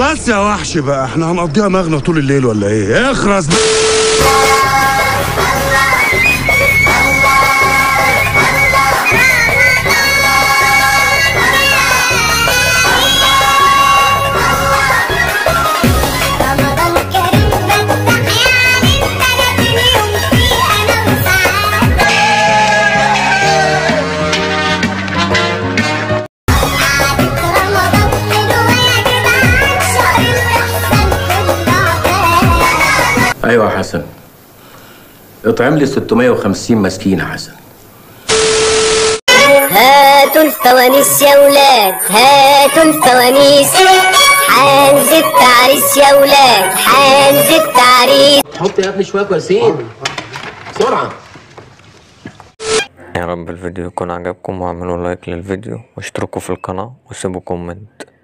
بس يا وحش بقى احنا هنقضيها مغنى طول الليل ولا ايه اخرس بقى رمضان كريم فتح يا عليم تلاتين يوم فيه انا وسعاد قعدة رمضان حلوة يا جدعان شهر الإحسان كله عباد ايوه يا حسن اطعم لي 650 مسكين يا حسن هاتوا الفوانيس يا ولاد هاتوا الفوانيس حنزف تعريس يا ولاد حنزف تعريس حط يا ابني شويه كويسين بسرعه يا رب الفيديو يكون عجبكم واعملوا لايك للفيديو واشتركوا في القناة وسيبوا كومنت